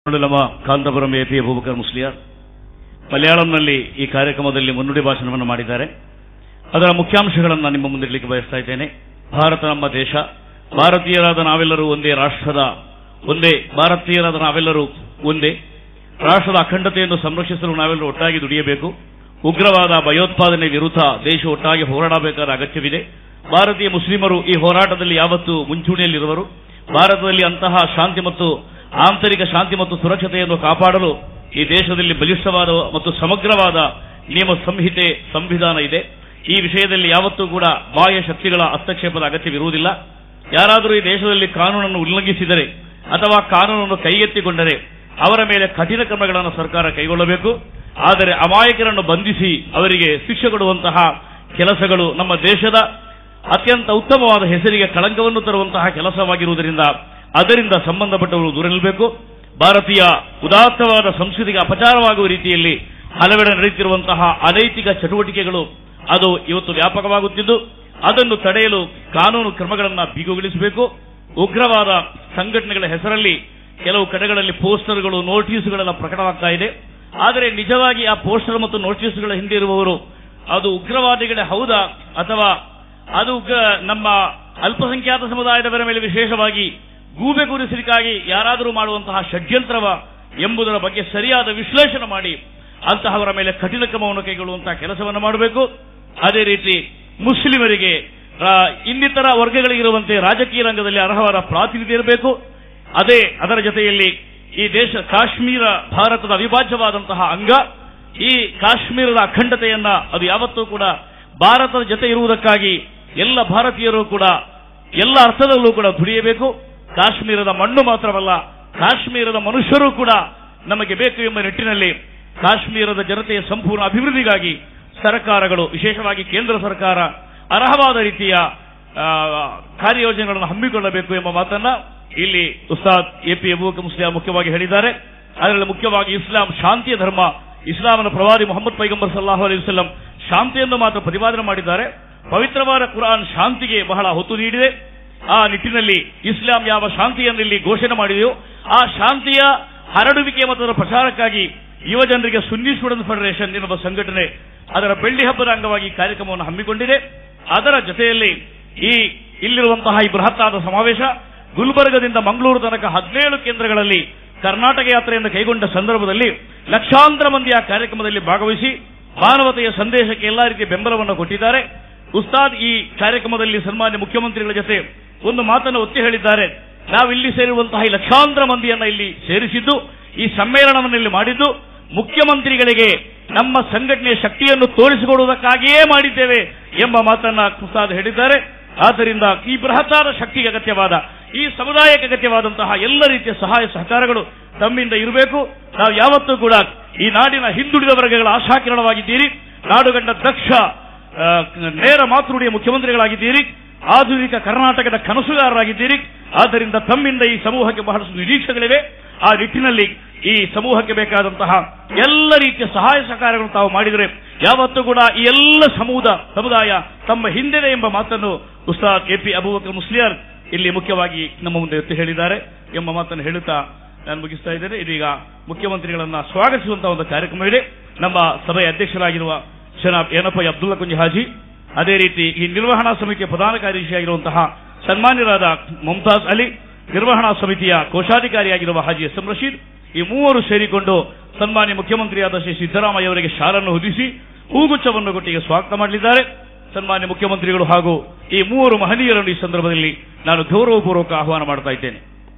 ನಮ್ಮ Kanthapuram A P Abubakar Musliyar ಮಲಯಾಳಂನಲ್ಲಿ ಈ ಕಾರ್ಯಕ್ರಮದಲ್ಲಿ ಮುನ್ನುಡಿ ಭಾಷಣವನ್ನು ಮಾಡಿದ್ದಾರೆ ಅದರ ಮುಖ್ಯಾಂಶಗಳನ್ನು ನಿಮ್ಮ ಮುಂದೆ ಇಡಲಿಕ್ಕೆ ಬಯಸ್ತಾ ಇದ್ದೇನೆ ಭಾರತ ನಮ್ಮ ದೇಶ ಭಾರತೀಯರಾದ ನಾವೆಲ್ಲರೂ ಒಂದೇ ರಾಷ್ಟ್ರದ ಒಂದೇ ಭಾರತೀಯರಾದ ನಾವೆಲ್ಲರೂ ಒಂದೇ ರಾಷ್ಟ್ರದ ಅಖಂಡತೆಯನ್ನು ಸಂರಕ್ಷಿಸಲು ನಾವೆಲ್ಲರೂ ಒಟ್ಟಾಗಿ ದುಡಿಯಬೇಕು ಉಗ್ರವಾದ ಭಯೋತ್ಪಾದನೆ ವಿರುದ್ಧ ದೇಶ ಒಟ್ಟಾಗಿ ಹೋರಾಡಬೇಕಾದ ಅಗತ್ಯವಿದೆ ಭಾರತೀಯ ಮುಸ್ಲಿಮರು ಈ ಹೋರಾಟದಲ್ಲಿ ಯಾವತ್ತೂ ಮುಂಚೂಣಿಯಲ್ಲಿರುವರು ಭಾರತದಲ್ಲಿ ಅಂತಹ ಶಾಂತಿ ಮತ್ತು ಆಂತರಿಕ ಶಾಂತಿ ಮತ್ತು ಸುರಕ್ಷತೆಯನ್ನು ಕಾಪಾಡಲು ಈ ದೇಶದಲ್ಲಿ ಬಲಿಷ್ಠವಾದ ಮತ್ತು ಸಮಗ್ರವಾದ ನಿಯಮ ಸಂಹಿತೆ ಸಂವಿಧಾನ ಇದೆ ಈ ವಿಷಯದಲ್ಲಿ ಯಾವತ್ತೂ ಕೂಡ ಬಾಹ್ಯ ಶಕ್ತಿಗಳ ಹಸ್ತಕ್ಷೇಪದ ಅಗತ್ಯವಿರುವುದಿಲ್ಲ ಯಾರಾದರೂ ಈ ದೇಶದಲ್ಲಿ ಕಾನೂನನ್ನು ಉಲ್ಲಂಘಿಸಿದರೆ ಅಥವಾ ಕಾನೂನನ್ನು ಕೈಗೆತ್ತಿಕೊಂಡರೆ ಅವರ ಮೇಲೆ ಕಠಿಣ ಕ್ರಮಗಳನ್ನು ಸರ್ಕಾರ ಕೈಗೊಳ್ಳಬೇಕು ಆದರೆ ಅಮಾಯಕರನ್ನು ಬಂಧಿಸಿ ಅವರಿಗೆ ಶಿಕ್ಷೆ ಕೊಡುವಂತಹ ಕೆಲಸಗಳು ನಮ್ಮ ದೇಶದ ಅತ್ಯಂತ ಉತ್ತಮವಾದ ಹೆಸರಿಗೆ ಕಳಂಕವನ್ನು ತರುವಂತಹ ಕೆಲಸವಾಗಿರುವುದರಿಂದ ಅದರಿಂದ ಸಂಬಂಧಪಟ್ಟವರು ದೂರ ನಿಲ್ಲಬೇಕು ಭಾರತೀಯ ಉದಾತ್ತವಾದ ಸಂಸ್ಕೃತಿಗೆ ಅಪಚಾರವಾಗುವ ರೀತಿಯಲ್ಲಿ ಹಲವೆಡೆ ನಡೆಯುತ್ತಿರುವಂತಹ ಅನೈತಿಕ ಚಟುವಟಿಕೆಗಳು ಅದು ಇವತ್ತು ವ್ಯಾಪಕವಾಗುತ್ತಿದ್ದು ಅದನ್ನು ತಡೆಯಲು ಕಾನೂನು ಕ್ರಮಗಳನ್ನು ಬಿಗುಗೊಳಿಸಬೇಕು ಉಗ್ರವಾದ ಸಂಘಟನೆಗಳ ಹೆಸರಲ್ಲಿ ಕೆಲವು ಕಡೆಗಳಲ್ಲಿ ಪೋಸ್ಟರ್ಗಳು ನೋಟಿಸ್ಗಳೆಲ್ಲ ಪ್ರಕಟವಾಗ್ತಾ ಇದೆ ಆದರೆ ನಿಜವಾಗಿ ಆ ಪೋಸ್ಟರ್ ಮತ್ತು ನೋಟಿಸ್ಗಳ ಹಿಂದೆ ಇರುವವರು ಅದು ಉಗ್ರವಾದಿಗಳೇ ಹೌದಾ ಅಥವಾ ಅದು ಉಗ್ರ- ನಮ್ಮ ಅಲ್ಪಸಂಖ್ಯಾತ ಸಮುದಾಯದವರ ಮೇಲೆ ವಿಶೇಷವಾಗಿ ಗೂಬೆ ಗುರಿಸಲಿಕ್ಕಾಗಿ ಯಾರಾದರೂ ಮಾಡುವಂತಹ ಷಡ್ಯಂತ್ರವ ಎಂಬುದರ ಬಗ್ಗೆ ಸರಿಯಾದ ವಿಶ್ಲೇಷಣೆ ಮಾಡಿ ಅಂತಹವರ ಮೇಲೆ ಕಠಿಣ ಕ್ರಮವನ್ನು ಕೈಗೊಳ್ಳುವಂತಹ ಕೆಲಸವನ್ನು ಮಾಡಬೇಕು ಅದೇ ರೀತಿ ಮುಸ್ಲಿಮರಿಗೆ ಆ, ಇನ್ನಿತರ ವರ್ಗಗಳಿಗಿರುವಂತೆ ರಾಜಕೀಯ ರಂಗದಲ್ಲಿ ಅರ್ಹವಾದ ಪ್ರಾತಿನಿಧ್ಯ ಇರಬೇಕು ಅದೇ ಅದರ ಜೊತೆಯಲ್ಲಿ ಈ ದೇಶ ಕಾಶ್ಮೀರ ಭಾರತದ ಅವಿಭಾಜ್ಯವಾದಂತಹ ಅಂಗ ಈ ಕಾಶ್ಮೀರದ ಅಖಂಡತೆಯನ್ನ ಅದು ಯಾವತ್ತೂ ಕೂಡ ಭಾರತದ ಜೊತೆ ಇರುವುದಕ್ಕಾಗಿ ಎಲ್ಲ ಭಾರತೀಯರು ಕೂಡ ಎಲ್ಲ ಅರ್ಥದಲ್ಲೂ ಕೂಡ ದುಡಿಯಬೇಕು ಕಾಶ್ಮೀರದ ಮಣ್ಣು ಮಾತ್ರವಲ್ಲ ಕಾಶ್ಮೀರದ ಮನುಷ್ಯರು ಕೂಡ ನಮಗೆ ಬೇಕು ಎಂಬ ನಿಟ್ಟಿನಲ್ಲಿ ಕಾಶ್ಮೀರದ ಜನತೆಯ ಸಂಪೂರ್ಣ ಅಭಿವೃದ್ಧಿಗಾಗಿ ಸರ್ಕಾರಗಳು ವಿಶೇಷವಾಗಿ ಕೇಂದ್ರ ಸರ್ಕಾರ ಅರ್ಹವಾದ ರೀತಿಯ ಆ, ಕಾರ್ಯಯೋಜನೆಗಳನ್ನು ಹಮ್ಮಿಕೊಳ್ಳಬೇಕು ಎಂಬ ಮಾತನ್ನ ಇಲ್ಲಿ ಉಸ್ತಾದ್ ಎ ಪಿ ಅಬೂಕ ಮುಸ್ಲಿಂ ಮುಖ್ಯವಾಗಿ ಹೇಳಿದ್ದಾರೆ ಅದರಲ್ಲಿ ಮುಖ್ಯವಾಗಿ ಇಸ್ಲಾಂ ಶಾಂತಿಯ ಧರ್ಮ ಇಸ್ಲಾಮನ ಪ್ರವಾದಿ ಮೊಹಮ್ಮದ್ ಪೈಗಂಬರ್ ಸಲ್ಲಾಹು ಅಲೈಹಿ ವಸಲ್ಲಂ ಶಾಂತಿಯನ್ನು ಮಾತ್ರ ಪ್ರತಿಪಾದನೆ ಮಾಡಿದ್ದಾರೆ ಪವಿತ್ರವಾದ ಕುರಾನ್ ಶಾಂತಿಗೆ ಬಹಳ ಹೊತ್ತು ನೀಡಿದೆ ಆ ನಿಟ್ಟಿನಲ್ಲಿ ಇಸ್ಲಾಂ ಯಾವ ಶಾಂತಿಯನ್ನು ಇಲ್ಲಿ ಘೋಷಣೆ ಮಾಡಿದೆಯೋ ಆ ಶಾಂತಿಯ ಹರಡುವಿಕೆ ಮತ್ತು ಅದರ ಪ್ರಚಾರಕ್ಕಾಗಿ ಯುವ ಜನರಿಗೆ ಸುನ್ನಿ ಸ್ಟೂಡೆಂಟ್ ಫೆಡರೇಷನ್ ಎನ್ನುವ ಸಂಘಟನೆ ಅದರ ಬೆಳ್ಳಿ ಹಬ್ಬದ ಅಂಗವಾಗಿ ಈ ಕಾರ್ಯಕ್ರಮವನ್ನು ಹಮ್ಮಿಕೊಂಡಿದೆ ಅದರ ಜೊತೆಯಲ್ಲಿ ಈ ಇಲ್ಲಿರುವಂತಹ ಈ ಬೃಹತ್ತಾದ ಸಮಾವೇಶ ಗುಲ್ಬರ್ಗದಿಂದ ಮಂಗಳೂರು ತನಕ ಹದಿನೇಳು ಕೇಂದ್ರಗಳಲ್ಲಿ ಕರ್ನಾಟಕ ಯಾತ್ರೆಯನ್ನು ಕೈಗೊಂಡ ಸಂದರ್ಭದಲ್ಲಿ ಲಕ್ಷಾಂತರ ಮಂದಿ ಆ ಕಾರ್ಯಕ್ರಮದಲ್ಲಿ ಭಾಗವಹಿಸಿ ಮಾನವತೆಯ ಸಂದೇಶಕ್ಕೆ ಎಲ್ಲಾ ರೀತಿಯ ಬೆಂಬಲವನ್ನು ಕೊಟ್ಟಿದ್ದಾರೆ ಉಸ್ತಾದ್ ಈ ಕಾರ್ಯಕ್ರಮದಲ್ಲಿ ಸನ್ಮಾನ್ಯ ಮುಖ್ಯಮಂತ್ರಿಗಳ ಜೊತೆ ಒಂದು ಮಾತನ್ನು ಒತ್ತಿ ಹೇಳಿದ್ದಾರೆ ನಾವು ಇಲ್ಲಿ ಸೇರಿರುವಂತಹ ಈ ಲಕ್ಷಾಂತರ ಮಂದಿಯನ್ನ ಇಲ್ಲಿ ಸೇರಿಸಿದ್ದು ಈ ಸಮ್ಮೇಳನವನ್ನು ಇಲ್ಲಿ ಮಾಡಿದ್ದು ಮುಖ್ಯಮಂತ್ರಿಗಳಿಗೆ ನಮ್ಮ ಸಂಘಟನೆಯ ಶಕ್ತಿಯನ್ನು ತೋರಿಸಿಕೊಡುವುದಕ್ಕಾಗಿಯೇ ಮಾಡಿದ್ದೇವೆ ಎಂಬ ಮಾತನ್ನ ಉಸ್ತಾದ್ ಹೇಳಿದ್ದಾರೆ ಆದ್ದರಿಂದ ಈ ಬೃಹತ್ತಾದ ಶಕ್ತಿಗೆ ಅಗತ್ಯವಾದ ಈ ಸಮುದಾಯಕ್ಕೆ ಅಗತ್ಯವಾದಂತಹ ಎಲ್ಲ ರೀತಿಯ ಸಹಾಯ ಸಹಕಾರಗಳು ತಮ್ಮಿಂದ ಇರಬೇಕು ನಾವು ಯಾವತ್ತೂ ಕೂಡ ಈ ನಾಡಿನ ಹಿಂದುಳಿದ ವರ್ಗಗಳ ಆಶಾಕಿರಣವಾಗಿದ್ದೀರಿ ನಾಡುಗಂಡ ದಕ್ಷ ಆ, ನೇರ ಮಾತೃಡಿಯ ಮುಖ್ಯಮಂತ್ರಿಗಳಾಗಿದ್ದೀರಿ ಆಧುನಿಕ ಕರ್ನಾಟಕದ ಕನಸುಗಾರರಾಗಿದ್ದೀರಿ ಆದ್ದರಿಂದ ತಮ್ಮಿಂದ ಈ ಸಮೂಹಕ್ಕೆ ಬಹಳಷ್ಟು ನಿರೀಕ್ಷೆಗಳಿವೆ ಆ ನಿಟ್ಟಿನಲ್ಲಿ ಈ ಸಮೂಹಕ್ಕೆ ಬೇಕಾದಂತಹ ಎಲ್ಲ ರೀತಿಯ ಸಹಾಯ ಸಹಕಾರಗಳನ್ನು ತಾವು ಮಾಡಿದರೆ ಯಾವತ್ತೂ ಕೂಡ ಈ ಎಲ್ಲ ಸಮೂಹ ಸಮುದಾಯ ತಮ್ಮ ಹಿಂದಿದೆ ಎಂಬ ಮಾತನ್ನು ಉಸ್ತಾದ್ ಎ ಪಿ ಅಬೂಬಕರ್ ಮುಸ್ಲಿಯಾರ್ ಇಲ್ಲಿ ಮುಖ್ಯವಾಗಿ ನಮ್ಮ ಮುಂದೆ ಎತ್ತಿ ಹೇಳಿದ್ದಾರೆ ಎಂಬ ಮಾತನ್ನು ಹೇಳುತ್ತಾ ನಾನು ಮುಗಿಸ್ತಾ ಇದ್ದೇನೆ ಇದೀಗ ಮುಖ್ಯಮಂತ್ರಿಗಳನ್ನ ಸ್ವಾಗತಿಸುವಂತಹ ಒಂದು ಕಾರ್ಯಕ್ರಮವಿದೆ ನಮ್ಮ ಸಭೆಯ ಅಧ್ಯಕ್ಷರಾಗಿರುವ ಜನಾಬ್ ಏನಪ್ಪ ಅಬ್ದುಲ್ಲಾ ಕುಂಜಿ ಹಾಜಿ ಅದೇ ರೀತಿ ಈ ನಿರ್ವಹಣಾ ಸಮಿತಿಯ ಪ್ರಧಾನ ಕಾರ್ಯದರ್ಶಿಯಾಗಿರುವಂತಹ ಸನ್ಮಾನ್ಯರಾದ ಮುಮ್ತಾಜ್ ಅಲಿ ನಿರ್ವಹಣಾ ಸಮಿತಿಯ ಕೋಶಾಧಿಕಾರಿಯಾಗಿರುವ ಹಾಜಿ ಎಸ್ ಎಂ ರಶೀದ್ ಈ ಮೂವರು ಸೇರಿಕೊಂಡು ಸನ್ಮಾನ್ಯ ಮುಖ್ಯಮಂತ್ರಿಯಾದ ಶ್ರೀ ಸಿದ್ದರಾಮಯ್ಯ ಅವರಿಗೆ ಶಾಲನ್ನು ಹೊದಿಸಿ ಹೂಗುಚ್ಛವನ್ನು ಕೊಟ್ಟಿಗೆ ಸ್ವಾಗತ ಮಾಡಲಿದ್ದಾರೆ ಸನ್ಮಾನ್ಯ ಮುಖ್ಯಮಂತ್ರಿಗಳು ಹಾಗೂ ಈ ಮೂವರು ಮಹನೀಯರನ್ನು ಈ ಸಂದರ್ಭದಲ್ಲಿ ನಾನು ಗೌರವಪೂರ್ವಕ ಆಹ್ವಾನ ಮಾಡ್ತಾ ಇದ್ದೇನೆ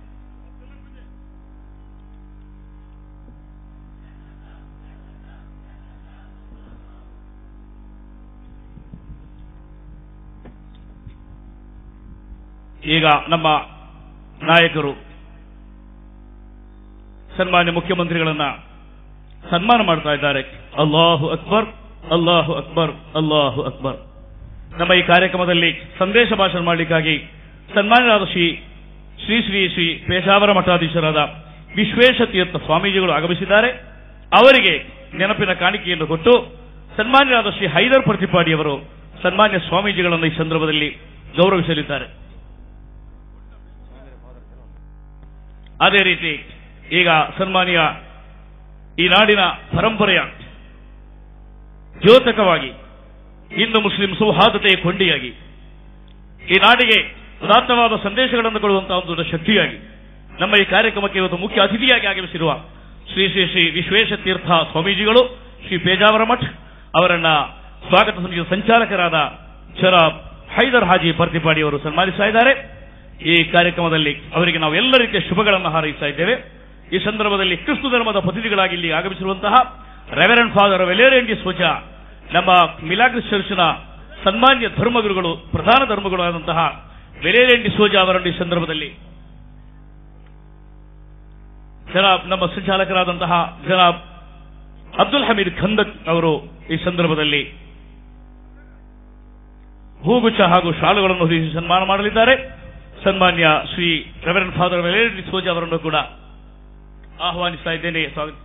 ಈಗ ನಮ್ಮ ನಾಯಕರು ಸನ್ಮಾನ್ಯ ಮುಖ್ಯಮಂತ್ರಿಗಳನ್ನ ಸನ್ಮಾನ ಮಾಡ್ತಾ ಇದ್ದಾರೆ ಅಲ್ಲಾಹು ಅಕ್ಬರ್ ಅಲ್ಲಾಹು ಅಕ್ಬರ್ ಅಲ್ಲಾಹು ಅಕ್ಬರ್ ನಮ್ಮ ಈ ಕಾರ್ಯಕ್ರಮದಲ್ಲಿ ಸಂದೇಶ ಭಾಷಣ ಮಾಡಲಿಕ್ಕಾಗಿ ಸನ್ಮಾನ್ಯರಾದ ಶ್ರೀ ಶ್ರೀ ಶ್ರೀ ಶ್ರೀ ಪೇಶಾವರ ಮಠಾಧೀಶರಾದ ವಿಶ್ವೇಶ ತೀರ್ಥ ಸ್ವಾಮೀಜಿಗಳು ಆಗಮಿಸಿದ್ದಾರೆ ಅವರಿಗೆ ನೆನಪಿನ ಕಾಣಿಕೆಯನ್ನು ಕೊಟ್ಟು ಸನ್ಮಾನ್ಯರಾದ ಶ್ರೀ ಹೈದರ್ ಪ್ರತಿಪಾಡಿಯವರು ಸನ್ಮಾನ್ಯ ಸ್ವಾಮೀಜಿಗಳನ್ನು ಈ ಸಂದರ್ಭದಲ್ಲಿ ಗೌರವಿಸಲಿದ್ದಾರೆ ಅದೇ ರೀತಿ ಈಗ ಸನ್ಮಾನಿಯ ಈ ನಾಡಿನ ಪರಂಪರೆಯ ದ್ಯೋತಕವಾಗಿ ಹಿಂದೂ ಮುಸ್ಲಿಂ ಸೌಹಾರ್ದತೆಯ ಕೊಂಡಿಯಾಗಿ ಈ ನಾಡಿಗೆ ಉದಾತ್ತವಾದ ಸಂದೇಶಗಳನ್ನು ಕೊಡುವಂತಹ ಒಂದು ದೊಡ್ಡ ಶಕ್ತಿಯಾಗಿ ನಮ್ಮ ಈ ಕಾರ್ಯಕ್ರಮಕ್ಕೆ ಇವತ್ತು ಮುಖ್ಯ ಅತಿಥಿಯಾಗಿ ಆಗಮಿಸಿರುವ ಶ್ರೀ ಶ್ರೀ ಶ್ರೀ ವಿಶ್ವೇಶ ತೀರ್ಥ ಸ್ವಾಮೀಜಿಗಳು ಶ್ರೀ ಪೇಜಾವರ ಮಠ್ ಅವರನ್ನ ಸ್ವಾಗತ ಸಮಿತಿಯ ಸಂಚಾಲಕರಾದ ಶರಾಬ್ ಹೈದರ್ ಹಾಜಿ ಪರ್ತಿಪಾಡಿ ಅವರು ಸನ್ಮಾನಿಸ್ತಾ ಇದ್ದಾರೆ ಈ ಕಾರ್ಯಕ್ರಮದಲ್ಲಿ ಅವರಿಗೆ ನಾವು ಎಲ್ಲ ರೀತಿಯ ಶುಭಗಳನ್ನು ಹಾರೈಸ್ತಾ ಇದ್ದೇವೆ ಈ ಸಂದರ್ಭದಲ್ಲಿ ಕ್ರಿಸ್ತು ಧರ್ಮದ ಪ್ರತಿನಿಧಿಗಳಾಗಿ ಇಲ್ಲಿ ಆಗಮಿಸಿರುವಂತಹ ರೆವರೆಂಡ್ ಫಾದರ್ ವೆಲೇರೆಂಡಿ ಸ್ವಚ ನಮ್ಮ ಮಿಲಾಗ್ರಿಸ್ ಚರ್ಚ್ನ ಸನ್ಮಾನ್ಯ ಧರ್ಮಗುರುಗಳು ಪ್ರಧಾನ ಧರ್ಮಗುರುಗಳಾದಂತಹ ವೆಲೇರೆಂಡಿ ಸೋಜಾ ಅವರನ್ನು ಈ ಸಂದರ್ಭದಲ್ಲಿ ಜನಾಬ್ ನಮ್ಮ ಸಂಚಾಲಕರಾದಂತಹ ಜನಾಬ್ ಅಬ್ದುಲ್ ಹಮೀದ್ ಖಂದಕ್ ಅವರು ಈ ಸಂದರ್ಭದಲ್ಲಿ ಹೂಗುಚ್ಛ ಹಾಗೂ ಶಾಲುಗಳನ್ನು ಹೊರಿಸಿ ಸನ್ಮಾನ ಮಾಡಲಿದ್ದಾರೆ ಸನ್ಮಾನ್ಯ ಶ್ರೀ ರೆವರೆಂಡ್ ಫಾದರ್ ವೆಲೇರೆಂಡಿ ಸೋಜಾ ಅವರನ್ನು ಕೂಡ ಆಹ್ವಾನಿಸ್ತಾ ಇದ್ದೇನೆ ಸ್ವಾಗತ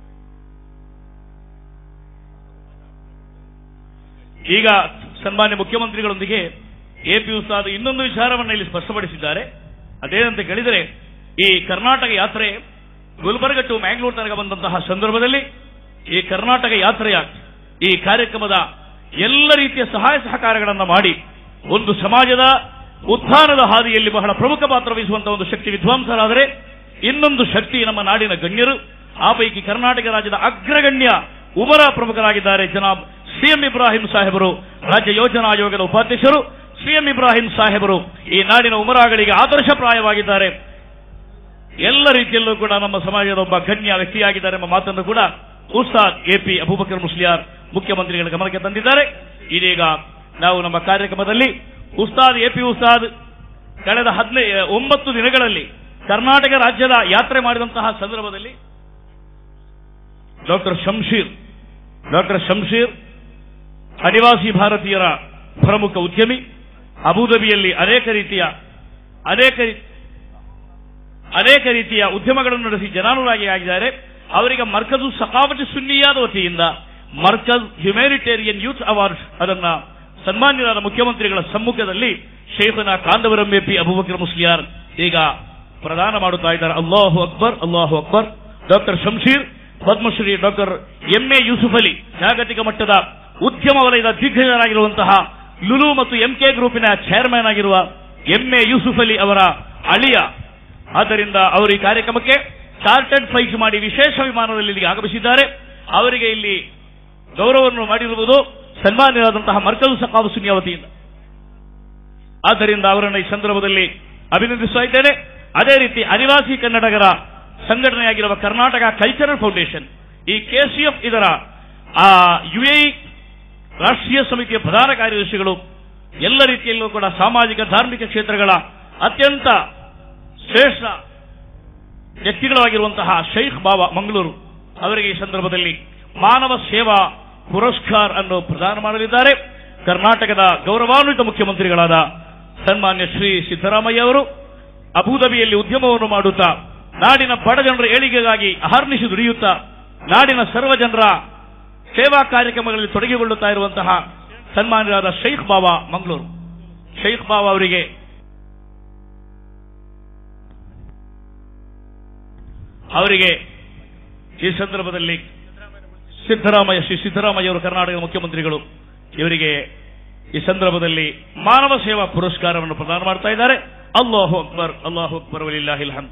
ಈಗ ಸನ್ಮಾನ್ಯ ಮುಖ್ಯಮಂತ್ರಿಗಳೊಂದಿಗೆ ಎಪಿ ಉಸ್ತಾದ್ ಇನ್ನೊಂದು ವಿಚಾರವನ್ನು ಇಲ್ಲಿ ಸ್ಪಷ್ಟಪಡಿಸಿದ್ದಾರೆ ಅದೇನಂತ ಕೇಳಿದರೆ ಈ ಕರ್ನಾಟಕ ಯಾತ್ರೆ ಗುಲ್ಬರ್ಗ ಟು ಮ್ಯಾಂಗ್ಳೂರ್ ತನಕ ಬಂದಂತಹ ಸಂದರ್ಭದಲ್ಲಿ ಈ ಕರ್ನಾಟಕ ಯಾತ್ರೆಯ ಈ ಕಾರ್ಯಕ್ರಮದ ಎಲ್ಲ ರೀತಿಯ ಸಹಾಯ ಸಹಕಾರಗಳನ್ನು ಮಾಡಿ ಒಂದು ಸಮಾಜದ ಉತ್ಥಾನದ ಹಾದಿಯಲ್ಲಿ ಬಹಳ ಪ್ರಮುಖ ಪಾತ್ರ ವಹಿಸುವಂತಹ ಒಂದು ಶಕ್ತಿ ವಿದ್ವಾಂಸರಾದರೆ ಇನ್ನೊಂದು ಶಕ್ತಿ ನಮ್ಮ ನಾಡಿನ ಗಣ್ಯರು ಆ ಪೈಕಿ ಕರ್ನಾಟಕ ರಾಜ್ಯದ ಅಗ್ರಗಣ್ಯ ಉಮರ ಪ್ರಮುಖರಾಗಿದ್ದಾರೆ ಜನಾಬ್ ಸಿಎಂ ಇಬ್ರಾಹಿಂ ಸಾಹೇಬರು ರಾಜ್ಯ ಯೋಜನಾ ಆಯೋಗದ ಉಪಾಧ್ಯಕ್ಷರು ಸಿಎಂ ಇಬ್ರಾಹಿಂ ಸಾಹೇಬರು ಈ ನಾಡಿನ ಉಮರಾಗಳಿಗೆ ಆದರ್ಶಪ್ರಾಯವಾಗಿದ್ದಾರೆ ಎಲ್ಲ ರೀತಿಯಲ್ಲೂ ಕೂಡ ನಮ್ಮ ಸಮಾಜದ ಒಬ್ಬ ಗಣ್ಯ ವ್ಯಕ್ತಿಯಾಗಿದ್ದಾರೆ ಎಂಬ ಮಾತನ್ನು ಕೂಡ ಉಸ್ತಾದ್ ಎಪಿ ಅಬೂಬಕರ್ ಮುಸ್ಲಿಯಾರ್ ಮುಖ್ಯಮಂತ್ರಿಗಳ ಗಮನಕ್ಕೆ ತಂದಿದ್ದಾರೆ ಇದೀಗ ನಾವು ನಮ್ಮ ಕಾರ್ಯಕ್ರಮದಲ್ಲಿ ಉಸ್ತಾದ್ ಎಪಿ ಉಸ್ತಾದ್ ಕಳೆದ ಹದಿನೈ ಒಂಬತ್ತು ದಿನಗಳಲ್ಲಿ ಕರ್ನಾಟಕ ರಾಜ್ಯದ ಯಾತ್ರೆ ಮಾಡಿದಂತಹ ಸಂದರ್ಭದಲ್ಲಿ ಡಾಕ್ಟರ್ ಶಂಶೀರ್ ಡಾಕ್ಟರ್ ಶಂಶೀರ್ ಅನಿವಾಸಿ ಭಾರತೀಯರ ಪ್ರಮುಖ ಉದ್ಯಮಿ ಅಬುದಬಿಯಲ್ಲಿ ಅನೇಕ ರೀತಿಯ ಅನೇಕ ರೀ- ಅನೇಕ ರೀತಿಯ ಉದ್ಯಮಗಳನ್ನು ನಡೆಸಿ ಜನಾನುರಾಗಿ ಆಗಿದ್ದಾರೆ ಅವರಿಗೆ ಮರ್ಕಜು ಸಕಾವತಿ ಸುನ್ನಿಯಾದ ವತಿಯಿಂದ ಮರ್ಕಜ್ ಹ್ಯುಮ್ಯಾನಿಟೇರಿಯನ್ ಯೂತ್ ಅವಾರ್ಡ್ ಅದನ್ನ ಸನ್ಮಾನ್ಯರಾದ ಮುಖ್ಯಮಂತ್ರಿಗಳ ಸಮ್ಮುಖದಲ್ಲಿ ಶೇಖನ ಕಾಂದವರಂ ಎಪಿ ಅಬುಬಕರ್ ಮುಸ್ಲಿಯಾರ್ ಈಗ ಪ್ರದಾನ ಮಾಡುತ್ತಾ ಇದ್ದಾರೆ ಅಲ್ಲಾಹು ಅಕ್ಬರ್ ಅಲ್ಲಾಹು ಅಕ್ಬರ್ doctor Shamsheer Padmashri doctor M A Yusuf Ali ಜಾಗತಿಕ ಮಟ್ಟದ ಉದ್ಯಮ ವಲಯದ ದಿಗ್ಗಜರಾಗಿರುವಂತಹ ಲುಲು ಮತ್ತು ಎಂಕೆ ಗ್ರೂಪಿನ ಚೇರ್ಮನ್ ಆಗಿರುವ ಎಂ ಎ ಯೂಸುಫ್ ಅಲಿ ಅವರ ಅಳಿಯ ಆದ್ದರಿಂದ ಅವರು ಈ ಕಾರ್ಯಕ್ರಮಕ್ಕೆ ಚಾರ್ಟರ್ಡ್ ಫ್ಲೈಟ್ ಮಾಡಿ ವಿಶೇಷ ವಿಮಾನದಲ್ಲಿ ಇಲ್ಲಿಗೆ ಆಗಮಿಸಿದ್ದಾರೆ ಅವರಿಗೆ ಇಲ್ಲಿ ಗೌರವವನ್ನು ಮಾಡಿರುವುದು ಸನ್ಮಾನ್ಯರಾದಂತಹ ಮರ್ಕಜು ಸಕಾವು ಸುನ್ನಿಯ ವತಿಯಿಂದ ಆದ್ದರಿಂದ ಅವರನ್ನು ಈ ಸಂದರ್ಭದಲ್ಲಿ ಅಭಿನಂದಿಸ್ತಾ ಇದ್ದೇನೆ ಅದೇ ರೀತಿ ಅನಿವಾಸಿ ಕನ್ನಡಿಗರ ಸಂಘಟನೆಯಾಗಿರುವ ಕರ್ನಾಟಕ ಕಲ್ಚರಲ್ ಫೌಂಡೇಶನ್ ಈ ಕೆಸಿಎಫ್ ಇದರ ಆ ಯುಎಇ ರಾಷ್ಟ್ರೀಯ ಸಮಿತಿಯ ಪ್ರಧಾನ ಕಾರ್ಯದರ್ಶಿಗಳು ಎಲ್ಲ ರೀತಿಯಲ್ಲೂ ಕೂಡ ಸಾಮಾಜಿಕ ಧಾರ್ಮಿಕ ಕ್ಷೇತ್ರಗಳ ಅತ್ಯಂತ ಶ್ರೇಷ್ಠ ವ್ಯಕ್ತಿಗಳಾಗಿರುವಂತಹ ಶೈಖ್ ಬಾಬಾ ಮಂಗಳೂರು ಅವರಿಗೆ ಈ ಸಂದರ್ಭದಲ್ಲಿ ಮಾನವ ಸೇವಾ ಪುರಸ್ಕಾರ್ ಅನ್ನು ಪ್ರದಾನ ಮಾಡಲಿದ್ದಾರೆ ಕರ್ನಾಟಕದ ಗೌರವಾನ್ವಿತ ಮುಖ್ಯಮಂತ್ರಿಗಳಾದ ಸನ್ಮಾನ್ಯ ಶ್ರೀ ಸಿದ್ದರಾಮಯ್ಯ ಅವರು ಅಬುದಬಿಯಲ್ಲಿ ಉದ್ಯಮವನ್ನು ಮಾಡುತ್ತಾ ನಾಡಿನ ಬಡ ಜನರ ಏಳಿಗೆಗಾಗಿ ಅಹರ್ನಿಶಿ ದುಡಿಯುತ್ತಾ ನಾಡಿನ ಸರ್ವ ಜನರ ಸೇವಾ ಕಾರ್ಯಕ್ರಮಗಳಲ್ಲಿ ತೊಡಗಿಕೊಳ್ಳುತ್ತಾ ಇರುವಂತಹ ಸನ್ಮಾನ್ಯರಾದ ಶೈಖ್ ಬಾಬಾ ಮಂಗಳೂರು ಶೈಖ್ ಬಾಬಾ ಅವರಿಗೆ ಅವರಿಗೆ ಈ ಸಂದರ್ಭದಲ್ಲಿ ಸಿದ್ದರಾಮಯ್ಯ ಶ್ರೀ ಸಿದ್ದರಾಮಯ್ಯ ಅವರು ಕರ್ನಾಟಕದ ಮುಖ್ಯಮಂತ್ರಿಗಳು ಇವರಿಗೆ ಈ ಸಂದರ್ಭದಲ್ಲಿ ಮಾನವ ಸೇವಾ ಪುರಸ್ಕಾರವನ್ನು ಪ್ರದಾನ ಮಾಡ್ತಾ ಇದ್ದಾರೆ ಅಲ್ಲಾಹು ಅಕ್ಬರ್ ಅಲ್ಲಾಹು ಅಕ್ಬರ್ ವಲಿಲ್ಲಾಹಿಲ್ ಹಮ್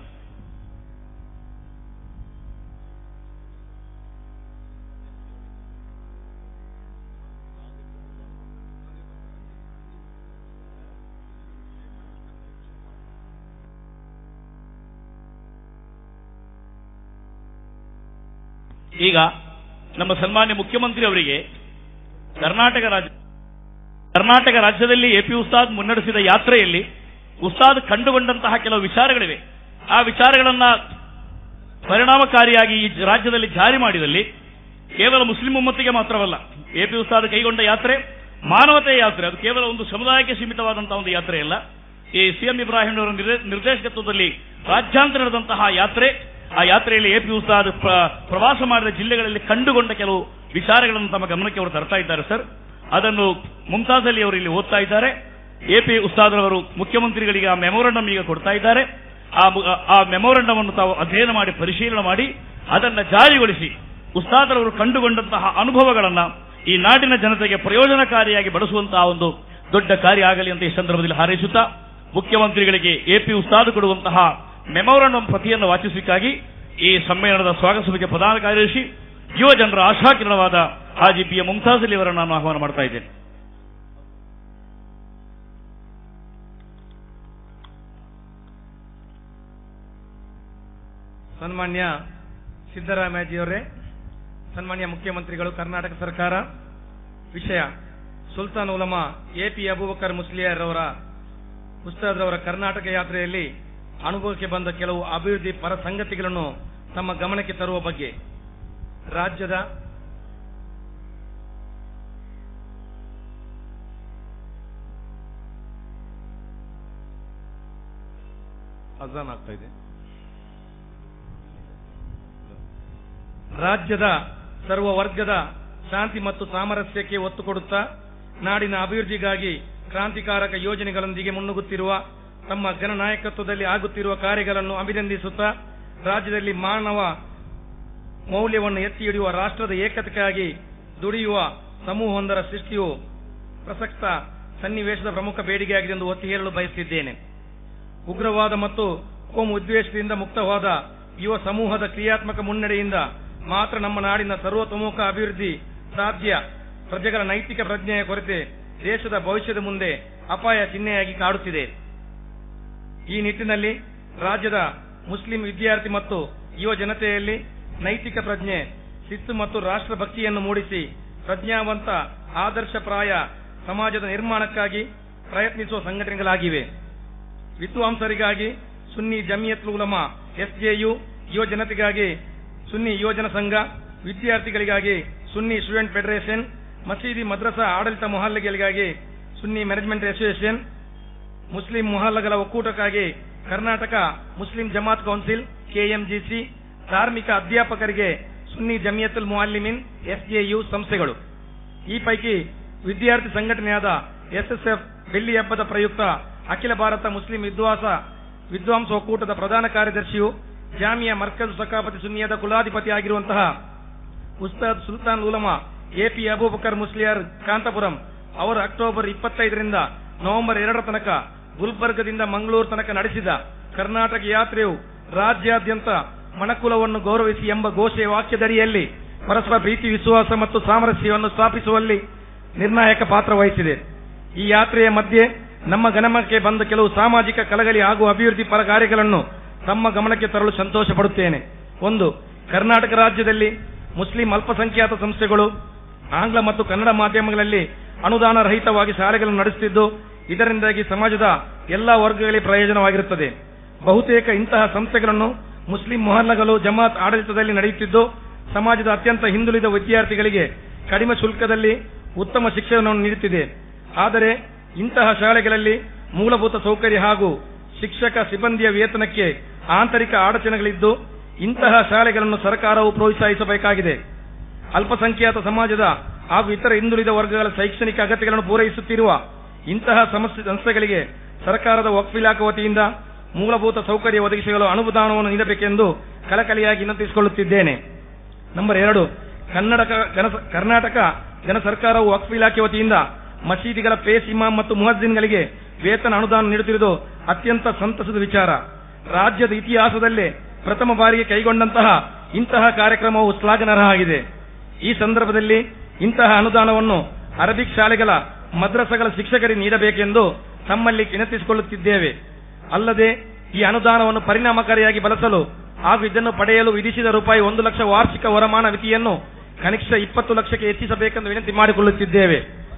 ಈಗ ನಮ್ಮ ಸನ್ಮಾನ್ಯ ಮುಖ್ಯಮಂತ್ರಿ ಅವರಿಗೆ ಕರ್ನಾಟಕ ರಾಜ್ಯ ಕರ್ನಾಟಕ ರಾಜ್ಯದಲ್ಲಿ ಎಪಿ ಉಸ್ತಾದ್ ಮುನ್ನಡೆಸಿದ ಯಾತ್ರೆಯಲ್ಲಿ ಉಸ್ತಾದ್ ಕಂಡುಕೊಂಡಂತಹ ಕೆಲವು ವಿಚಾರಗಳಿವೆ ಆ ವಿಚಾರಗಳನ್ನ ಪರಿಣಾಮಕಾರಿಯಾಗಿ ಈ ರಾಜ್ಯದಲ್ಲಿ ಜಾರಿ ಮಾಡಿದಲ್ಲಿ ಕೇವಲ ಮುಸ್ಲಿಂ ಉಮ್ಮತ್ತಿಗೆ ಮಾತ್ರವಲ್ಲ ಎಪಿ ಉಸ್ತಾದ್ ಕೈಗೊಂಡ ಯಾತ್ರೆ ಮಾನವತೆಯ ಯಾತ್ರೆ ಅದು ಕೇವಲ ಒಂದು ಸಮುದಾಯಕ್ಕೆ ಸೀಮಿತವಾದಂತಹ ಒಂದು ಯಾತ್ರೆ ಅಲ್ಲ ಈ ಸಿಎಂ ಇಬ್ರಾಹಿಂ ಅವರ ನಿರ್ದೇ- ನಿರ್ದೇಶಕತ್ವದಲ್ಲಿ ರಾಜ್ಯಾಂತರ ನಡೆದಂತಹ ಯಾತ್ರೆ ಆ ಯಾತ್ರೆಯಲ್ಲಿ ಎಪಿ ಉಸ್ತಾದ್ ಪ್ರ- ಪ್ರವಾಸ ಮಾಡಿದ ಜಿಲ್ಲೆಗಳಲ್ಲಿ ಕಂಡುಕೊಂಡ ಕೆಲವು ವಿಚಾರಗಳನ್ನು ತಮ್ಮ ಗಮನಕ್ಕೆ ಅವರು ತರ್ತಾ ಇದ್ದಾರೆ ಸರ್ ಅದನ್ನು ಮುಮ್ತಾಜ್ ಅಲಿ ಅವರು ಇಲ್ಲಿ ಓದ್ತಾ ಇದ್ದಾರೆ ಎಪಿ ಉಸ್ತಾದ್ರವರು ಮುಖ್ಯಮಂತ್ರಿಗಳಿಗೆ ಆ ಮೆಮೊರಂಡಮ್ ಈಗ ಕೊಡ್ತಾ ಇದ್ದಾರೆ ಆ ಮು- ಆ ಮೆಮೊರಂಡಮ್ ಅನ್ನು ತಾವು ಅಧ್ಯಯನ ಮಾಡಿ ಪರಿಶೀಲನೆ ಮಾಡಿ ಅದನ್ನ ಜಾರಿಗೊಳಿಸಿ ಉಸ್ತಾದರವರು ಕಂಡುಕೊಂಡಂತಹ ಅನುಭವಗಳನ್ನ ಈ ನಾಡಿನ ಜನತೆಗೆ ಪ್ರಯೋಜನಕಾರಿಯಾಗಿ ಬಳಸುವಂತಹ ಒಂದು ದೊಡ್ಡ ಕಾರ್ಯ ಆಗಲಿ ಅಂತ ಈ ಸಂದರ್ಭದಲ್ಲಿ ಹಾರೈಸುತ್ತಾ ಮುಖ್ಯಮಂತ್ರಿಗಳಿಗೆ ಎಪಿ ಉಸ್ತಾದ್ ಕೊಡುವಂತಹ ಮೆಮೊರಂಡಮ್ ಪ್ರತಿಯನ್ನು ವಾಚಿಸಲಿಕ್ಕಾಗಿ ಈ ಸಮ್ಮೇಳನದ ಸ್ವಾಗತ ಸಭೆಗೆ ಪ್ರಧಾನ ಕಾರ್ಯದರ್ಶಿ ಯುವ ಜನರ ಆಶಾಕಿರಣವಾದ ಹಾಜಿ ಪಿ ಎ ಮುಮ್ತಾಜ್ ಅಲಿ ಅವರನ್ನು ನಾನು ಆಹ್ವಾನ ಮಾಡ್ತಾ ಇದ್ದೇನೆ ಸನ್ಮಾನ್ಯ ಸಿದ್ದರಾಮಯ್ಯಜಿಯವರೇ ಸನ್ಮಾನ್ಯ ಮುಖ್ಯಮಂತ್ರಿಗಳು ಕರ್ನಾಟಕ ಸರ್ಕಾರ ವಿಷಯ ಸುಲ್ತಾನ್ ಉಲಮಾ ಎಪಿ ಅಬೂಬಕರ್ ಮುಸ್ಲಿಯರ್ ಅವರ ಉಸ್ತಾದ್ರವರ ಕರ್ನಾಟಕ ಯಾತ್ರೆಯಲ್ಲಿ ಅನುಭವಕ್ಕೆ ಬಂದ ಕೆಲವು ಅಭಿವೃದ್ಧಿ ಪರ ಸಂಗತಿಗಳನ್ನು ತಮ್ಮ ಗಮನಕ್ಕೆ ತರುವ ಬಗ್ಗೆ ರಾಜ್ಯದ ಅಜಾನ್ ಆಗ್ತಾ ಇದೆ ರಾಜ್ಯದ ಸರ್ವ ವರ್ಗದ ಶಾಂತಿ ಮತ್ತು ಸಾಮರಸ್ಯಕ್ಕೆ ಒತ್ತು ಕೊಡುತ್ತಾ ನಾಡಿನ ಅಭಿವೃದ್ಧಿಗಾಗಿ ಕ್ರಾಂತಿಕಾರಕ ಯೋಜನೆಗಳೊಂದಿಗೆ ಮುನ್ನುಗ್ಗುತ್ತಿರುವ ತಮ್ಮ ಜನನಾಯಕತ್ವದಲ್ಲಿ ಆಗುತ್ತಿರುವ ಕಾರ್ಯಗಳನ್ನು ಅಭಿನಂದಿಸುತ್ತಾ ರಾಜ್ಯದಲ್ಲಿ ಮಾನವ ಮೌಲ್ಯವನ್ನು ಎತ್ತಿ ಹಿಡಿಯುವ ರಾಷ್ಟ್ರದ ಏಕತೆಗಾಗಿ ದುಡಿಯುವ ಸಮೂಹವೊಂದರ ಸೃಷ್ಟಿಯು ಪ್ರಸಕ್ತ ಸನ್ನಿವೇಶದ ಪ್ರಮುಖ ಬೇಡಿಕೆಯಾಗಿದೆ ಎಂದು ಒತ್ತಿ ಹೇಳಲು ಬಯಸಿದ್ದೇನೆ ಉಗ್ರವಾದ ಮತ್ತು ಕೋಮು ಉದ್ವೇಷದಿಂದ ಮುಕ್ತವಾದ ಯುವ ಸಮೂಹದ ಕ್ರಿಯಾತ್ಮಕ ಮುನ್ನಡೆಯಿಂದ ಮಾತ್ರ ನಮ್ಮ ನಾಡಿನ ಸರ್ವತೋಮುಖ ಅಭಿವೃದ್ಧಿ ಸಾಧ್ಯ ಪ್ರಜೆಗಳ ನೈತಿಕ ಪ್ರಜ್ಞೆಯ ಕೊರತೆ ದೇಶದ ಭವಿಷ್ಯದ ಮುಂದೆ ಅಪಾಯ ಚಿಹ್ನೆಯಾಗಿ ಕಾಡುತ್ತಿದೆ ಈ ನಿಟ್ಟಿನಲ್ಲಿ ರಾಜ್ಯದ ಮುಸ್ಲಿಂ ವಿದ್ಯಾರ್ಥಿ ಮತ್ತು ಯುವ ಜನತೆಯಲ್ಲಿ ನೈತಿಕ ಪ್ರಜ್ಞೆ ಶಿಸ್ತು ಮತ್ತು ರಾಷ್ಟ್ರಭಕ್ತಿಯನ್ನು ಮೂಡಿಸಿ ಪ್ರಜ್ಞಾವಂತ ಆದರ್ಶಪ್ರಾಯ ಸಮಾಜದ ನಿರ್ಮಾಣಕ್ಕಾಗಿ ಪ್ರಯತ್ನಿಸುವ ಸಂಘಟನೆಗಳಾಗಿವೆ ವಿದ್ವಾಂಸರಿಗಾಗಿ ಸುನ್ನಿ ಜಮಿಯತ್ ಉಲಮಾ ಎಸ್ಜೆಯು ಯುವ ಜನತೆಗಾಗಿ ಸುನ್ನಿ ಯುವಜನ ಸಂಘ ವಿದ್ಯಾರ್ಥಿಗಳಿಗಾಗಿ ಸುನ್ನಿ ಸ್ಟೂಡೆಂಟ್ ಫೆಡರೇಷನ್ ಮಸೀದಿ ಮದ್ರಸಾ ಆಡಳಿತ ಮೊಹಲ್ಲೆಗಳಿಗಾಗಿ ಸುನ್ನಿ ಮ್ಯಾನೇಜ್ಮೆಂಟ್ ಅಸೋಸಿಯೇಷನ್ ಮುಸ್ಲಿಂ ಮೊಹಲ್ಲಗಳ ಒಕ್ಕೂಟಕ್ಕಾಗಿ ಕರ್ನಾಟಕ ಮುಸ್ಲಿಂ ಜಮಾತ್ ಕೌನ್ಸಿಲ್ ಕೆಎಂಜಿಸಿ ಧಾರ್ಮಿಕ ಅಧ್ಯಾಪಕರಿಗೆ ಸುನ್ನಿ ಜಮಿಯತುಲ್ ಮುಅಲ್ಲಿಮಿನ್ ಎಸ್ಜೆಯು ಸಂಸ್ಥೆಗಳು ಈ ಪೈಕಿ ವಿದ್ಯಾರ್ಥಿ ಸಂಘಟನೆಯಾದ ಎಸ್ಎಸ್ಎಫ್ ಬೆಳ್ಳಿ ಹಬ್ಬದ ಪ್ರಯುಕ್ತ ಅಖಿಲ ಭಾರತ ಮುಸ್ಲಿಂ ವಿದ್ವಾಸ ವಿದ್ವಾಂಸ ಒಕ್ಕೂಟದ ಪ್ರಧಾನ ಕಾರ್ಯದರ್ಶಿಯು ಜಾಮಿಯಾ ಮರ್ಕಜ್ ಸಕಾಪತಿ ಸುನ್ನಿಯದ ಕುಲಾಧಿಪತಿ ಆಗಿರುವಂತಹ ಉಸ್ತಾದ್ ಸುಲ್ತಾನ್ ಉಲಮಾ ಎಪಿ ಅಬೂಬಕರ್ ಮುಸ್ಲಿಯರ್ ಕಾಂತಪುರಂ ಅವರು ಅಕ್ಟೋಬರ್ ಇಪ್ಪತ್ತೈದರಿಂದ ನವೆಂಬರ್ ಎರಡರ ತನಕ ಗುಲ್ಬರ್ಗದಿಂದ ಮಂಗಳೂರು ತನಕ ನಡೆಸಿದ ಕರ್ನಾಟಕ ಯಾತ್ರೆಯು ರಾಜ್ಯಾದ್ಯಂತ ಮಣಕುಲವನ್ನು ಗೌರವಿಸಿ ಎಂಬ ಘೋಷೆಯ ವಾಕ್ಯದಡಿಯಲ್ಲಿ ಪರಸ್ಪರ ಪ್ರೀತಿ ವಿಶ್ವಾಸ ಮತ್ತು ಸಾಮರಸ್ಯವನ್ನು ಸ್ಥಾಪಿಸುವಲ್ಲಿ ನಿರ್ಣಾಯಕ ಪಾತ್ರ ವಹಿಸಿದೆ ಈ ಯಾತ್ರೆಯ ಮಧ್ಯೆ ನಮ್ಮ ಗಮನಕ್ಕೆ ಬಂದ ಕೆಲವು ಸಾಮಾಜಿಕ ಕಲಗಲಿ ಹಾಗೂ ಅಭಿವೃದ್ಧಿ ಪರ ಕಾರ್ಯಗಳನ್ನು ತಮ್ಮ ಗಮನಕ್ಕೆ ತರಲು ಸಂತೋಷ ಪಡುತ್ತೇನೆ ಒಂದು ಕರ್ನಾಟಕ ರಾಜ್ಯದಲ್ಲಿ ಮುಸ್ಲಿಂ ಅಲ್ಪಸಂಖ್ಯಾತ ಸಂಸ್ಥೆಗಳು ಆಂಗ್ಲ ಮತ್ತು ಕನ್ನಡ ಮಾಧ್ಯಮಗಳಲ್ಲಿ ಅನುದಾನ ರಹಿತವಾಗಿ ಶಾಲೆಗಳನ್ನು ನಡೆಸುತ್ತಿದ್ದು ಇದರಿಂದಾಗಿ ಸಮಾಜದ ಎಲ್ಲಾ ವರ್ಗಗಳಿಗೆ ಪ್ರಯೋಜನವಾಗಿರುತ್ತದೆ ಬಹುತೇಕ ಇಂತಹ ಸಂಸ್ಥೆಗಳನ್ನು ಮುಸ್ಲಿಂ ಮೊಹಲ್ಲಗಳು ಜಮಾತ್ ಆಡಳಿತದಲ್ಲಿ ನಡೆಯುತ್ತಿದ್ದು ಸಮಾಜದ ಅತ್ಯಂತ ಹಿಂದುಳಿದ ವಿದ್ಯಾರ್ಥಿಗಳಿಗೆ ಕಡಿಮೆ ಶುಲ್ಕದಲ್ಲಿ ಉತ್ತಮ ಶಿಕ್ಷಣವನ್ನು ನೀಡುತ್ತಿದೆ ಆದರೆ ಇಂತಹ ಶಾಲೆಗಳಲ್ಲಿ ಮೂಲಭೂತ ಸೌಕರ್ಯ ಹಾಗೂ ಶಿಕ್ಷಕ ಸಿಬ್ಬಂದಿಯ ವೇತನಕ್ಕೆ ಆಂತರಿಕ ಅಡಚಣೆಗಳಿದ್ದು ಇಂತಹ ಶಾಲೆಗಳನ್ನು ಸರ್ಕಾರವು ಪ್ರೋತ್ಸಾಹಿಸಬೇಕಾಗಿದೆ ಅಲ್ಪಸಂಖ್ಯಾತ ಸಮಾಜದ ಹಾಗೂ ಇತರ ಹಿಂದುಳಿದ ವರ್ಗಗಳ ಶೈಕ್ಷಣಿಕ ಅಗತ್ಯಗಳನ್ನು ಪೂರೈಸುತ್ತಿರುವ ಇಂತಹ ಸಮಸ್ಯೆ ಸಂಸ್ಥೆಗಳಿಗೆ ಸರ್ಕಾರದ ವಕ್ಫ್ ಇಲಾಖೆ ವತಿಯಿಂದ ಮೂಲಭೂತ ಸೌಕರ್ಯ ಒದಗಿಸಲು ಅನುದಾನವನ್ನು ನೀಡಬೇಕೆಂದು ಕಳಕಳಿಯಾಗಿ ವಿನಂತಿಸಿಕೊಳ್ಳುತ್ತಿದ್ದೇನೆ ನಂಬರ್ ಎರಡು ಕನ್ನಡ ಜನ ಕರ್ನಾಟಕ ಜನ ಸರ್ಕಾರವು ವಕ್ಫ್ ಇಲಾಖೆ ವತಿಯಿಂದ ಮಸೀದಿಗಳ ಪೇಸ್ ಇಮಾಮ್ ಮತ್ತು ಮುಹಜ್ಜಿನ್ಗಳಿಗೆ ವೇತನ ಅನುದಾನ ನೀಡುತ್ತಿರುವುದು ಅತ್ಯಂತ ಸಂತಸದ ವಿಚಾರ ರಾಜ್ಯದ ಇತಿಹಾಸದಲ್ಲೇ ಪ್ರಥಮ ಬಾರಿಗೆ ಕೈಗೊಂಡಂತಹ ಇಂತಹ ಕಾರ್ಯಕ್ರಮವು ಶ್ಲಾಘನರ್ಹ ಆಗಿದೆ ಈ ಸಂದರ್ಭದಲ್ಲಿ ಇಂತಹ ಅನುದಾನವನ್ನು ಅರಬಿಕ್ ಶಾಲೆಗಳ ಮದ್ರಸಗಳ ಶಿಕ್ಷಕರಿಗೆ ನೀಡಬೇಕೆಂದು ತಮ್ಮಲ್ಲಿ ವಿನಂತಿಸಿಕೊಳ್ಳುತ್ತಿದ್ದೇವೆ ಅಲ್ಲದೆ ಈ ಅನುದಾನವನ್ನು ಪರಿಣಾಮಕಾರಿಯಾಗಿ ಬಳಸಲು ಹಾಗೂ ಇದನ್ನು ಪಡೆಯಲು ವಿಧಿಸಿದ ರೂಪಾಯಿ ಒಂದು ಲಕ್ಷ ವಾರ್ಷಿಕ ವರಮಾನ ಮಿತಿಯನ್ನು ಕನಿಷ್ಠ ಇಪ್ಪತ್ತು ಲಕ್ಷಕ್ಕೆ ಹೆಚ್ಚಿಸಬೇಕೆಂದು ವಿನಂತಿ ಮಾಡಿಕೊಳ್ಳುತ್ತಿದ್ದೇವೆ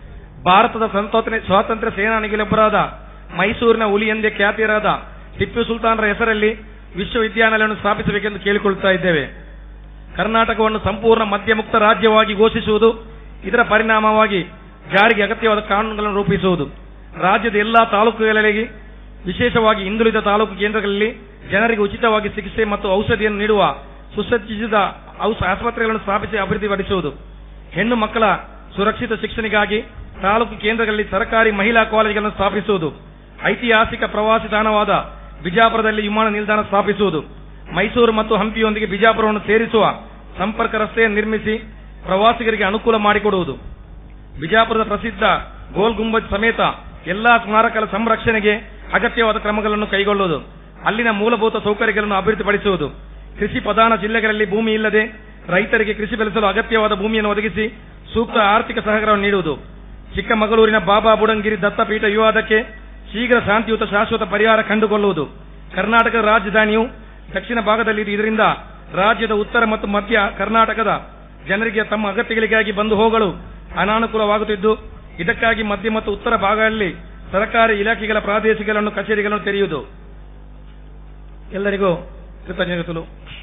ಭಾರತದ ಸಂತೋತ್ರೆ ಸ್ವಾತಂತ್ರ್ಯ ಸೇನಾನಿಗಳೊಬ್ಬರಾದ ಮೈಸೂರಿನ ಹುಲಿ ಎಂದೇ ಖ್ಯಾತಿಯರಾದ ಟಿಪ್ಪು ಸುಲ್ತಾನರ ಹೆಸರಲ್ಲಿ ವಿಶ್ವವಿದ್ಯಾನಿಲಯವನ್ನು ಸ್ಥಾಪಿಸಬೇಕೆಂದು ಕೇಳಿಕೊಳ್ಳುತ್ತಾ ಇದ್ದೇವೆ ಕರ್ನಾಟಕವನ್ನು ಸಂಪೂರ್ಣ ಮದ್ಯಮುಕ್ತ ರಾಜ್ಯವಾಗಿ ಘೋಷಿಸುವುದು ಇದರ ಪರಿಣಾಮವಾಗಿ ಜಾರಿಗೆ ಅಗತ್ಯವಾದ ಕಾನೂನುಗಳನ್ನು ರೂಪಿಸುವುದು ರಾಜ್ಯದ ಎಲ್ಲಾ ತಾಲೂಕುಗಳಲ್ಲಿ ವಿಶೇಷವಾಗಿ ಹಿಂದುಳಿದ ತಾಲೂಕು ಕೇಂದ್ರಗಳಲ್ಲಿ ಜನರಿಗೆ ಉಚಿತವಾಗಿ ಚಿಕಿತ್ಸೆ ಮತ್ತು ಔಷಧಿಯನ್ನು ನೀಡುವ ಸುಸಜ್ಜಿತ ಔಷ- ಆಸ್ಪತ್ರೆಗಳನ್ನು ಸ್ಥಾಪಿಸಿ ಅಭಿವೃದ್ಧಿಪಡಿಸುವುದು ಹೆಣ್ಣು ಮಕ್ಕಳ ಸುರಕ್ಷಿತ ಶಿಕ್ಷಣೆಗಾಗಿ ತಾಲೂಕು ಕೇಂದ್ರಗಳಲ್ಲಿ ಸರ್ಕಾರಿ ಮಹಿಳಾ ಕಾಲೇಜುಗಳನ್ನು ಸ್ಥಾಪಿಸುವುದು ಐತಿಹಾಸಿಕ ಪ್ರವಾಸಿ ತಾಣವಾದ ಬಿಜಾಪುರದಲ್ಲಿ ವಿಮಾನ ನಿಲ್ದಾಣ ಸ್ಥಾಪಿಸುವುದು ಮೈಸೂರು ಮತ್ತು ಹಂಪಿಯೊಂದಿಗೆ ಬಿಜಾಪುರವನ್ನು ಸೇರಿಸುವ ಸಂಪರ್ಕ ರಸ್ತೆಯನ್ನು ನಿರ್ಮಿಸಿ ಪ್ರವಾಸಿಗರಿಗೆ ಅನುಕೂಲ ಮಾಡಿಕೊಡುವುದು ಬಿಜಾಪುರದ ಪ್ರಸಿದ್ಧ ಗೋಲ್ ಗುಂಬಜ್ ಸಮೇತ ಎಲ್ಲಾ ಸ್ಮಾರಕಗಳ ಸಂರಕ್ಷಣೆಗೆ ಅಗತ್ಯವಾದ ಕ್ರಮಗಳನ್ನು ಕೈಗೊಳ್ಳುವುದು ಅಲ್ಲಿನ ಮೂಲಭೂತ ಸೌಕರ್ಯಗಳನ್ನು ಅಭಿವೃದ್ಧಿಪಡಿಸುವುದು ಕೃಷಿ ಪ್ರಧಾನ ಜಿಲ್ಲೆಗಳಲ್ಲಿ ಭೂಮಿ ಇಲ್ಲದೆ ರೈತರಿಗೆ ಕೃಷಿ ಬೆಳೆಸಲು ಅಗತ್ಯವಾದ ಭೂಮಿಯನ್ನು ಒದಗಿಸಿ ಸೂಕ್ತ ಆರ್ಥಿಕ ಸಹಕಾರವನ್ನು ನೀಡುವುದು ಚಿಕ್ಕಮಗಳೂರಿನ ಬಾಬಾ ಬುಡಂಗಿರಿ ದತ್ತಪೀಠ ವಿವಾದಕ್ಕೆ ಶೀಘ್ರ ಶಾಂತಿಯುತ ಶಾಶ್ವತ ಪರಿಹಾರ ಕಂಡುಕೊಳ್ಳುವುದು ಕರ್ನಾಟಕದ ರಾಜಧಾನಿಯು ದಕ್ಷಿಣ ಭಾಗದಲ್ಲಿ ಇದರಿಂದ ರಾಜ್ಯದ ಉತ್ತರ ಮತ್ತು ಮಧ್ಯ ಕರ್ನಾಟಕದ ಜನರಿಗೆ ತಮ್ಮ ಅಗತ್ಯಗಳಿಗಾಗಿ ಬಂದು ಹೋಗಲು ಅನಾನುಕೂಲವಾಗುತ್ತಿದ್ದು ಇದಕ್ಕಾಗಿ ಮಧ್ಯ ಮತ್ತು ಉತ್ತರ ಭಾಗಗಳಲ್ಲಿ ಸರ್ಕಾರಿ ಇಲಾಖೆಗಳ ಪ್ರಾದೇಶಿಕಗಳನ್ನು ಕಚೇರಿಗಳನ್ನು ತೆರೆಯುವುದು ಎಲ್ಲರಿಗೂ ಕೃತಜ್ಞತೆಗಳು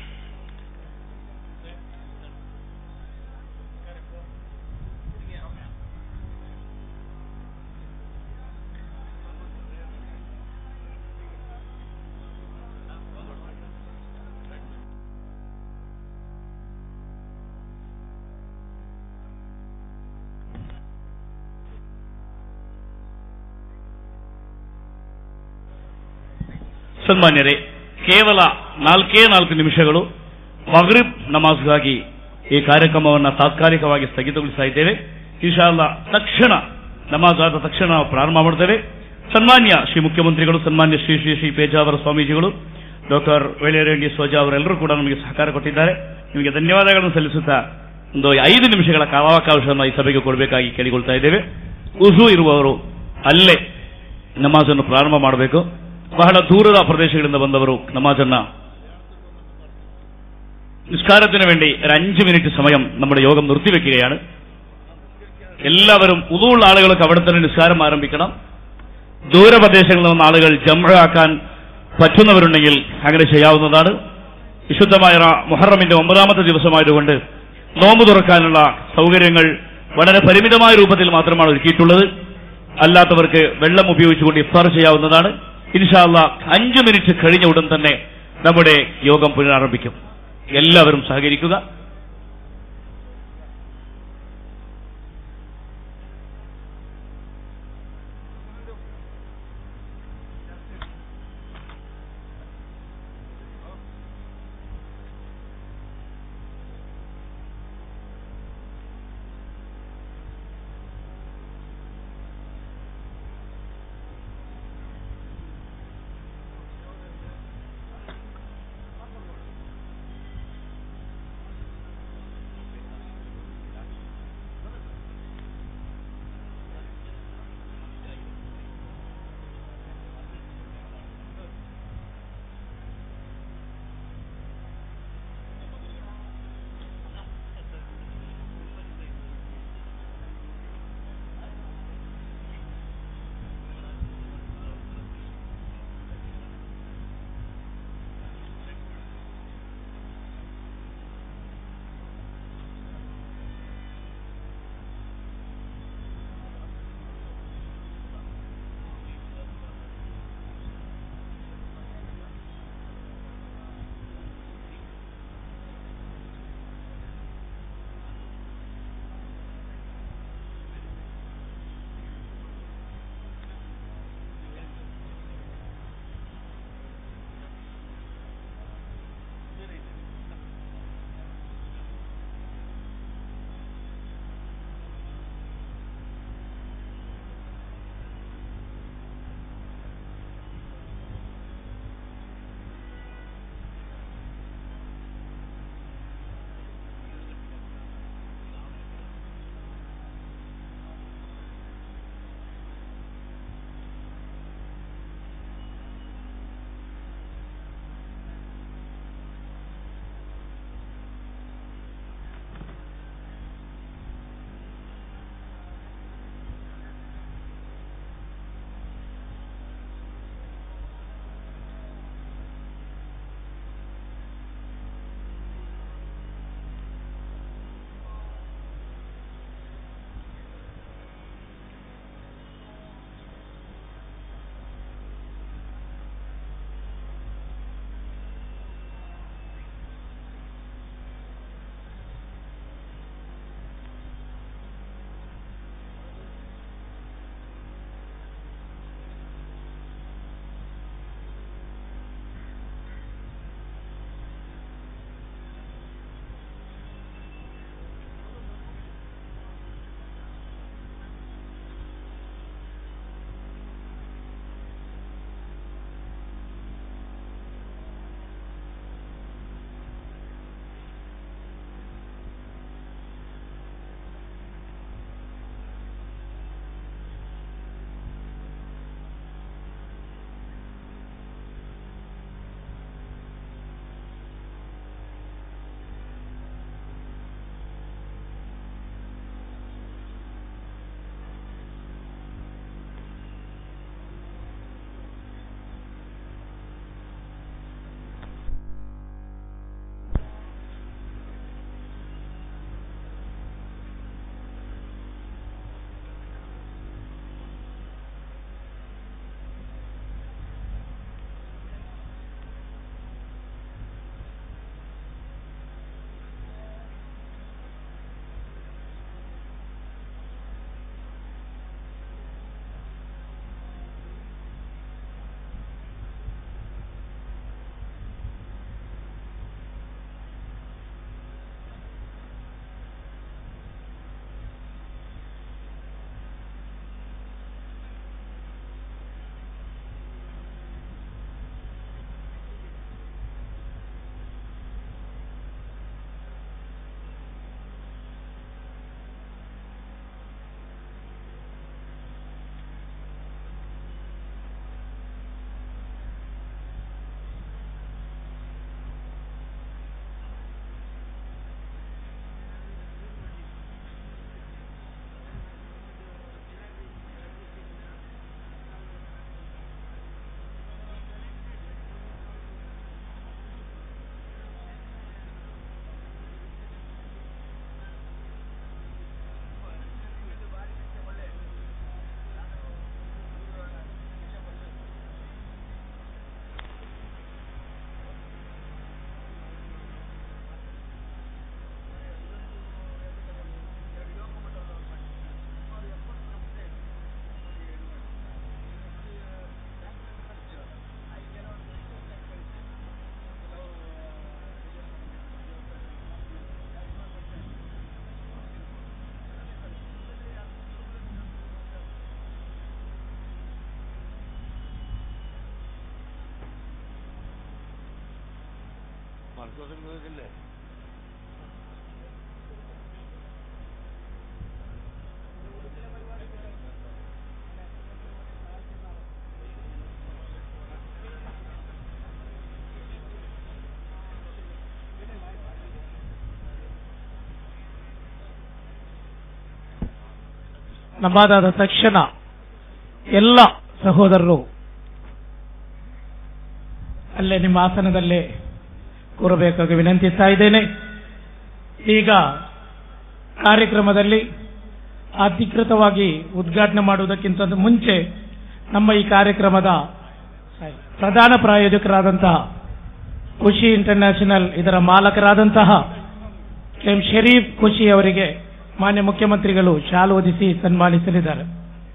ಸನ್ಮಾನ್ಯರೇ ಕೇವಲ ನಾಲ್ಕೇ ನಾಲ್ಕು ನಿಮಿಷಗಳು ಮಗ್ರಿಬ್ ನಮಾಜ್ಗಾಗಿ ಈ ಕಾರ್ಯಕ್ರಮವನ್ನು ತಾತ್ಕಾಲಿಕವಾಗಿ ಸ್ಥಗಿತಗೊಳಿಸ್ತಾ ಇದ್ದೇವೆ ಇನ್ಶಾಲ್ಲ ತಕ್ಷಣ ನಮಾಜ್ ಆದ ತಕ್ಷಣ ನಾವು ಪ್ರಾರಂಭ ಮಾಡ್ತೇವೆ ಸನ್ಮಾನ್ಯ ಶ್ರೀ ಮುಖ್ಯಮಂತ್ರಿಗಳು ಸನ್ಮಾನ್ಯ ಶ್ರೀ ಶ್ರೀ ಶ್ರೀ ಪೇಜಾವರ ಸ್ವಾಮೀಜಿಗಳು ಡಾಕ್ಟರ್ ವೇಳೆರೆಡ್ಡಿ ಸೋಜಾ ಅವರೆಲ್ಲರೂ ಕೂಡ ನಮಗೆ ಸಹಕಾರ ಕೊಟ್ಟಿದ್ದಾರೆ ನಿಮಗೆ ಧನ್ಯವಾದಗಳನ್ನು ಸಲ್ಲಿಸುತ್ತಾ ಒಂದು ಐದು ನಿಮಿಷಗಳ ಕಾಲಾವಕಾಶವನ್ನು ಈ ಸಭೆಗೆ ಕೊಡಬೇಕಾಗಿ ಕೇಳಿಕೊಳ್ತಾ ಇದ್ದೇವೆ ಉಸು ಇರುವವರು ಅಲ್ಲೇ ನಮಾಜನ್ನು ಪ್ರಾರಂಭ ಮಾಡಬೇಕು ಬಹಳ ದೂರದ പ്രദേശങ്ങളിಂದ ಬಂದವರು നമാജನ್ನ നിസ്കാരത്തിന് വേണ്ടി ഒരു അഞ്ച് മിനിറ്റ് സമയം നമ്മുടെ യോഗം നിർത്തിവെക്കുകയാണ് എല്ലാവരും ഉതുള്ള ആളുകൾക്ക് അവിടെ തന്നെ നിസ്കാരം ആരംഭിക്കണം ദൂരപ്രദേശങ്ങളിൽ നിന്ന് ആളുകൾ ജംഴാക്കാൻ പറ്റുന്നവരുണ്ടെങ്കിൽ അങ്ങനെ ചെയ്യാവുന്നതാണ് വിശുദ്ധമായ റ- മുഹറമിന്റെ ഒമ്പതാമത്തെ ദിവസമായതുകൊണ്ട് നോമ്പ് തുറക്കാനുള്ള സൗകര്യങ്ങൾ വളരെ പരിമിതമായ രൂപത്തിൽ മാത്രമാണ് ഒരുക്കിയിട്ടുള്ളത് അല്ലാത്തവർക്ക് വെള്ളം ഉപയോഗിച്ചുകൊണ്ട് ഇഫ്താർ ചെയ്യാവുന്നതാണ് ഇൻഷാല്ല അഞ്ചു മിനിറ്റ് കഴിഞ്ഞ ഉടൻ തന്നെ നമ്മുടെ യോഗം പുനരാരംഭിക്കും എല്ലാവരും സഹകരിക്കുക ನಮಾದಾದ ತಕ್ಷಣ ಎಲ್ಲ ಸಹೋದರರು ಅಲ್ಲೇ ನಿಮ್ಮ ಆಸನದಲ್ಲೇ ಕೂರಬೇಕಾಗಿ ವಿನಂತಿಸ್ತಾ ಇದ್ದೇನೆ ಈಗ ಕಾರ್ಯಕ್ರಮದಲ್ಲಿ ಅಧಿಕೃತವಾಗಿ ಉದ್ಘಾಟನೆ ಮಾಡುವುದಕ್ಕಿಂತ ಮುಂಚೆ ನಮ್ಮ ಈ ಕಾರ್ಯಕ್ರಮದ ಪ್ರಧಾನ ಪ್ರಾಯೋಜಕರಾದಂತಹ ಖುಷಿ ಇಂಟರ್ನ್ಯಾಷನಲ್ ಇದರ ಮಾಲಕರಾದಂತಹ ಎಂ ಶರೀಫ್ ಖುಷಿ ಅವರಿಗೆ ಮಾನ್ಯ ಮುಖ್ಯಮಂತ್ರಿಗಳು ಶಾಲು ಹೊದಿಸಿ ಸನ್ಮಾನಿಸಲಿದ್ದಾರೆ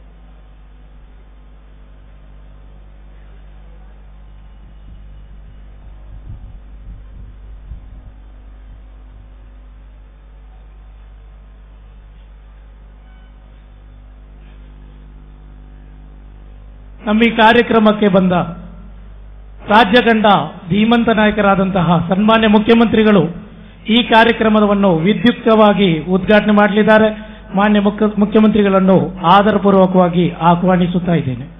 ನಮ್ಮ ಈ ಕಾರ್ಯಕ್ರಮಕ್ಕೆ ಬಂದ ರಾಜ್ಯ ಕಂಡ ಧೀಮಂತ ನಾಯಕರಾದಂತಹ ಸನ್ಮಾನ್ಯ ಮುಖ್ಯಮಂತ್ರಿಗಳು ಈ ಕಾರ್ಯಕ್ರಮವನ್ನು ವಿದ್ಯುಕ್ತವಾಗಿ ಉದ್ಘಾಟನೆ ಮಾಡಲಿದ್ದಾರೆ ಮಾನ್ಯ ಮುಖ್ಯ ಮುಖ್ಯಮಂತ್ರಿಗಳನ್ನು ಆದರಪೂರ್ವಕವಾಗಿ ಆಹ್ವಾನಿಸುತ್ತಾ ಇದ್ದೇನೆ